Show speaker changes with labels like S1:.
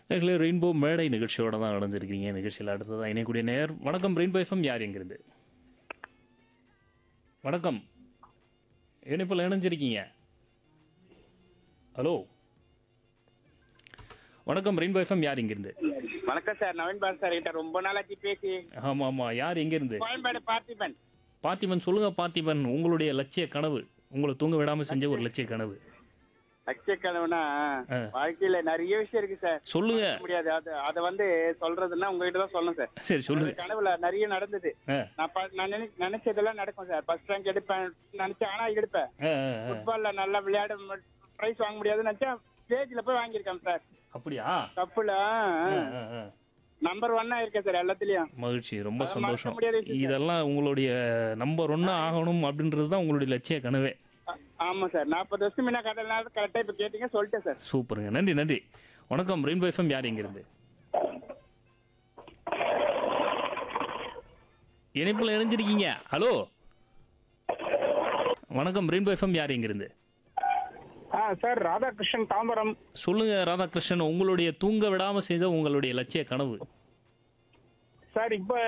S1: நேர்களே ரெயின்போ மேடை நிகழ்ச்சியோட தான் நடந்திருக்கீங்க நிகழ்ச்சியில் அடுத்ததான் இணையக்கூடிய நேர் வணக்கம் ரெயின்போ எஃப்எம் யார் எங்கிருந்து வணக்கம் இணைப்பில் இணைஞ்சிருக்கீங்க ஹலோ வணக்கம் ரெயின்போ எஃப்எம் யார் இங்கிருந்து
S2: வணக்கம் சார் நவீன் பால் சார் கிட்ட ரொம்ப நாளாச்சு பேசி
S1: ஆமாம் ஆமாம் யார் எங்கிருந்து
S2: கோயம்பேடு பார்த்திபன்
S1: பார்த்திபன் சொல்லுங்க பார்த்திபன் உங்களுடைய லட்சிய கனவு உங்களை தூங்க விடாமல் செஞ்ச ஒரு லட்சிய கனவு
S2: லட்சக்கனவுனா
S1: ஆ.
S2: வாழ்க்கையில நிறைய விஷயம் இருக்கு சார்
S1: சொல்லுங்க
S2: முடியாது அது அதை வந்து சொல்றதுன்னா உங்ககிட்ட தான் சொல்லணும் சார்
S1: சரி சொல்லுங்க
S2: கனவுல நிறைய நடந்தது
S1: ஆ
S2: நான் ப- நான் நினை- நினைச்சதெல்லாம் நடக்கும் சார் ஃபர்ஸ்ட் ரேங்க் எடுப்பேன் நினைச்சேன் ஆனா எடுப்பேன்
S1: ஆ, ஆ, ஆ.
S2: ஃபுட்பால்ல நல்லா விளையாட பிரைஸ் வாங்க முடியாதுன்னு நினைச்சா ஸ்டேஜ்ல போய் வாங்கியிருக்கேன் சார்
S1: அப்படியா
S2: கப்புல
S1: ஆ, ஆ, ஆ.
S2: நம்பர் ஒன்னா இருக்கேன் சார் எல்லாத்துலயும்
S1: மகிழ்ச்சி ரொம்ப
S2: அது
S1: சந்தோஷம்
S2: மறக்க முடியாத விஷயம்.
S1: இதெல்லாம் உங்களுடைய நம்பர் ஒன்னா ஆகணும் அப்படின்றது தான் உங்களுடைய லட்சிய கனவே
S2: ஆ- ஆமா சார் நாற்பது வருஷம் முன்ன கதை கரெக்டா இப்ப கேட்டீங்க சொல்லிட்டேன் சார்
S1: சூப்பருங்க நன்றி நன்றி வணக்கம் ரெயின்போ எஃப்எம் யார் எங்கிருந்து இணைப்பில் இணைஞ்சிருக்கீங்க ஹலோ வணக்கம் ரெயின்போ எஃப்எம் யார் எங்கிருந்து
S2: ஆ சார் ராதாகிருஷ்ணன் தாம்பரம்
S1: சொல்லுங்க ராதாகிருஷ்ணன் உங்களுடைய தூங்க விடாம செய்த உங்களுடைய லட்சிய கனவு
S2: சார் இப்போ